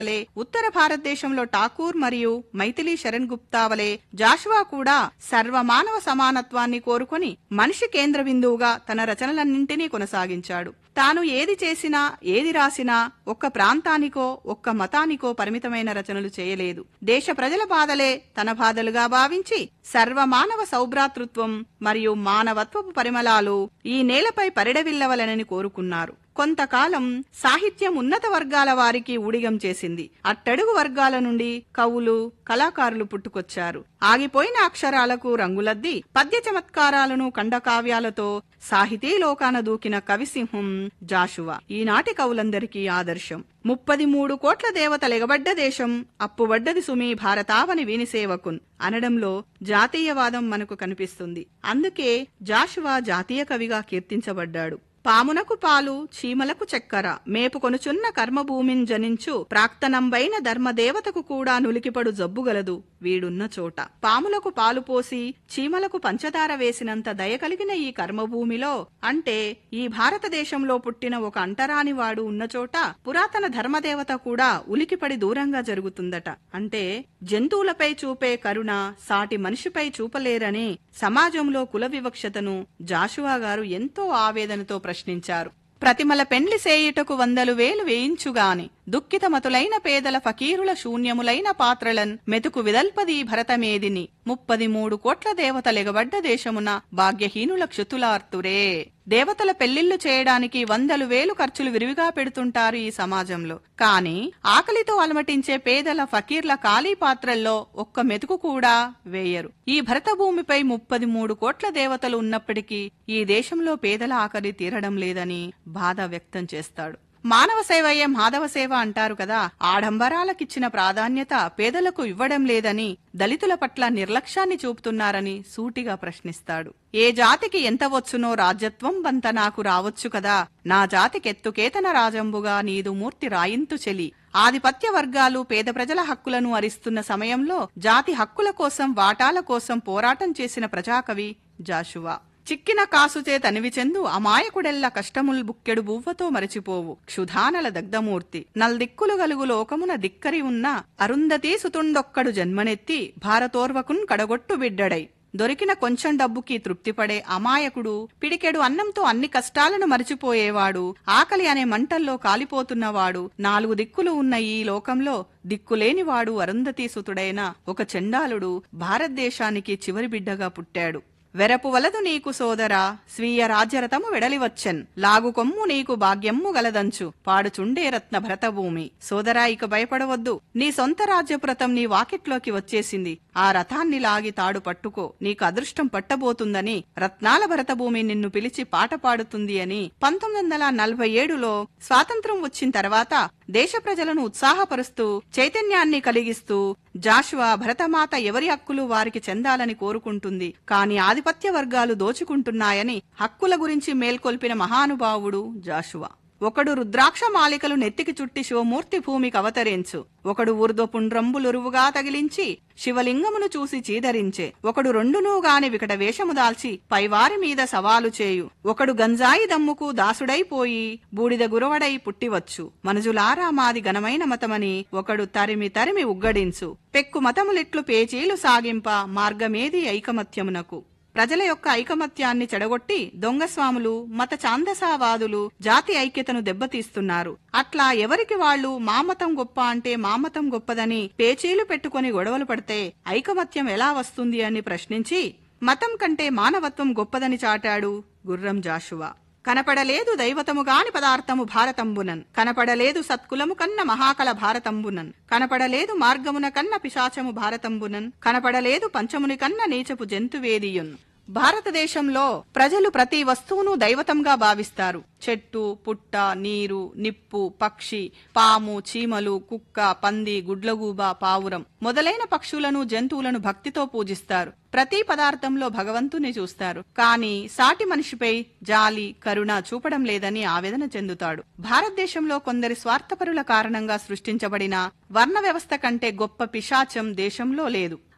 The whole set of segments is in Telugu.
వలె ఉత్తర భారతదేశంలో ఠాకూర్ మరియు మైథిలి శరణ్ గుప్తా వలె జాషువా కూడా సర్వమానవ సమానత్వాన్ని కోరుకొని మనిషి కేంద్ర బిందువుగా తన రచనలన్నింటినీ కొనసాగించాడు తాను ఏది చేసినా ఏది రాసినా ఒక్క ప్రాంతానికో ఒక్క మతానికో పరిమితమైన రచనలు చేయలేదు దేశ ప్రజల బాధలే తన బాధలుగా భావించి సర్వమానవ సౌభ్రాతృత్వం మరియు మానవత్వపు పరిమళాలు ఈ నేలపై పరిడవిల్లవలనని కోరుకున్నారు కొంతకాలం సాహిత్యం ఉన్నత వర్గాల వారికి ఊడిగం చేసింది అట్టడుగు వర్గాల నుండి కవులు కళాకారులు పుట్టుకొచ్చారు ఆగిపోయిన అక్షరాలకు రంగులద్ది పద్య చమత్కారాలను ఖండకావ్యాలతో సాహితీ లోకాన దూకిన కవిసింహం జాషువా ఈనాటి కవులందరికీ ఆదర్శం ముప్పది మూడు కోట్ల దేవతలెగబడ్డ దేశం అప్పుబడ్డది సుమి భారతావని వీనిసేవకున్ అనడంలో జాతీయవాదం మనకు కనిపిస్తుంది అందుకే జాషువా జాతీయ కవిగా కీర్తించబడ్డాడు పామునకు పాలు చీమలకు చక్కెర మేపుకొనుచున్న కర్మభూమిన్ జనించు ప్రాక్తనంబైన ధర్మదేవతకు కూడా నులికిపడు జబ్బుగలదు వీడున్న చోట పాములకు పాలు పోసి చీమలకు పంచదార వేసినంత దయ కలిగిన ఈ కర్మభూమిలో అంటే ఈ భారతదేశంలో పుట్టిన ఒక అంటరాని వాడు ఉన్న చోట పురాతన ధర్మదేవత కూడా ఉలికిపడి దూరంగా జరుగుతుందట అంటే జంతువులపై చూపే కరుణ సాటి మనిషిపై చూపలేరని సమాజంలో కుల వివక్షతను జాషువా గారు ఎంతో ఆవేదనతో ప్రశ్నించారు ప్రతిమల పెండ్లి సేయుటకు వందలు వేలు వేయించుగాని దుఃఖితమతులైన పేదల ఫకీరుల శూన్యములైన పాత్రలన్ మెతుకు విదల్పది భరతమేదిని ముప్పది మూడు కోట్ల దేవతలెగబడ్డ దేశమున భాగ్యహీనుల క్షుతులార్తురే దేవతల పెళ్లిళ్లు చేయడానికి వందలు వేలు ఖర్చులు విరివిగా పెడుతుంటారు ఈ సమాజంలో కాని ఆకలితో అలమటించే పేదల ఫకీర్ల ఖాళీ పాత్రల్లో ఒక్క మెతుకు కూడా వేయరు ఈ భరత భూమిపై ముప్పది మూడు కోట్ల దేవతలు ఉన్నప్పటికీ ఈ దేశంలో పేదల ఆకలి తీరడం లేదని బాధ వ్యక్తం చేస్తాడు మానవ సేవయే మాధవ సేవ అంటారు కదా ఆడంబరాలకిచ్చిన ప్రాధాన్యత పేదలకు ఇవ్వడం లేదని దళితుల పట్ల నిర్లక్ష్యాన్ని చూపుతున్నారని సూటిగా ప్రశ్నిస్తాడు ఏ జాతికి ఎంత వచ్చునో రాజ్యత్వం బంత నాకు రావచ్చు కదా నా జాతికెత్తుకేతన రాజంబుగా నీదు మూర్తి రాయింతు చెలి ఆధిపత్య వర్గాలు పేద ప్రజల హక్కులను అరిస్తున్న సమయంలో జాతి హక్కుల కోసం వాటాల కోసం పోరాటం చేసిన ప్రజాకవి జాషువా చిక్కిన కాసుచే తనివిచెందు అమాయకుడెల్ల కష్టముల్ బుక్కెడు బువ్వతో మరచిపోవు క్షుధానల దగ్ధమూర్తి నల్దిక్కులు గలుగు లోకమున దిక్కరి ఉన్న అరుంధతీ సుతుండొక్కడు జన్మనెత్తి భారతోర్వకున్ కడగొట్టు బిడ్డడై దొరికిన కొంచెం డబ్బుకి తృప్తిపడే అమాయకుడు పిడికెడు అన్నంతో అన్ని కష్టాలను మరిచిపోయేవాడు ఆకలి అనే మంటల్లో కాలిపోతున్నవాడు నాలుగు దిక్కులు ఉన్న ఈ లోకంలో దిక్కులేనివాడు అరుంధతీ సుతుడైన ఒక చండాలుడు భారతదేశానికి చివరి బిడ్డగా పుట్టాడు వెరపు వలదు నీకు సోదరా స్వీయ రాజ్యరథము వెడలివచ్చెన్ లాగు కొమ్ము నీకు భాగ్యమ్ము గలదంచు పాడుచుండే రత్న భరతభూమి సోదరా ఇక భయపడవద్దు నీ సొంత రాజ్యపురతం నీ వాకిట్లోకి వచ్చేసింది ఆ రథాన్ని లాగి తాడు పట్టుకో నీకు అదృష్టం పట్టబోతుందని రత్నాల భరతభూమి నిన్ను పిలిచి పాట పాడుతుంది అని పంతొమ్మిది వందల నలభై ఏడులో స్వాతంత్రం వచ్చిన తర్వాత దేశ ప్రజలను ఉత్సాహపరుస్తూ చైతన్యాన్ని కలిగిస్తూ జాషువా భరతమాత ఎవరి హక్కులు వారికి చెందాలని కోరుకుంటుంది కాని ఆధిపత్య వర్గాలు దోచుకుంటున్నాయని హక్కుల గురించి మేల్కొల్పిన మహానుభావుడు జాషువా ఒకడు రుద్రాక్ష మాలికలు నెత్తికి చుట్టి శివమూర్తి భూమికి అవతరించు ఒకడు ఊర్ధ్వపుండ్రంబులురువుగా తగిలించి శివలింగమును చూసి చీదరించే ఒకడు రెండునూ గాని వికట వేషము దాల్చి పైవారి మీద సవాలు చేయు ఒకడు గంజాయి దమ్ముకు దాసుడైపోయి బూడిద గురవడై పుట్టివచ్చు మనుజులారా మాది ఘనమైన మతమని ఒకడు తరిమి తరిమి ఉగ్గడించు పెక్కు మతములిట్లు పేచీలు సాగింప మార్గమేది ఐకమత్యమునకు ప్రజల యొక్క ఐకమత్యాన్ని చెడగొట్టి దొంగస్వాములు మత ఛాందసావాదులు జాతి ఐక్యతను దెబ్బతీస్తున్నారు అట్లా ఎవరికి వాళ్ళు మా మతం గొప్ప అంటే మా మతం గొప్పదని పేచీలు పెట్టుకుని గొడవలు పడితే ఐకమత్యం ఎలా వస్తుంది అని ప్రశ్నించి మతం కంటే మానవత్వం గొప్పదని చాటాడు గుర్రం జాషువా కనపడలేదు దైవతముగాని పదార్థము భారతంబునన్ కనపడలేదు సత్కులము కన్న మహాకల భారతంబునన్ కనపడలేదు మార్గమున కన్న పిశాచము భారతంబునన్ కనపడలేదు పంచముని కన్న నీచపు జంతువేదియున్ భారతదేశంలో ప్రజలు ప్రతి వస్తువును దైవతంగా భావిస్తారు చెట్టు పుట్ట నీరు నిప్పు పక్షి పాము చీమలు కుక్క పంది గుడ్లగూబ పావురం మొదలైన పక్షులను జంతువులను భక్తితో పూజిస్తారు ప్రతి పదార్థంలో భగవంతుని చూస్తారు కానీ సాటి మనిషిపై జాలి కరుణ చూపడం లేదని ఆవేదన చెందుతాడు భారతదేశంలో కొందరి స్వార్థపరుల కారణంగా సృష్టించబడిన వర్ణ వ్యవస్థ కంటే గొప్ప పిశాచం దేశంలో లేదు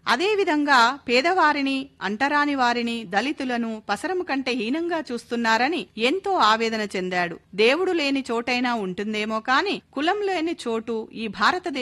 అదేవిధంగా పేదవారిని అంటరాని వారిని దళితులను పసరము కంటే హీనంగా చూస్తున్నారని ఎంతో ఆవేదన చెందాడు దేవుడు లేని చోటైనా ఉంటుందేమో కాని కులం లేని చోటు ఈ భారతదేశ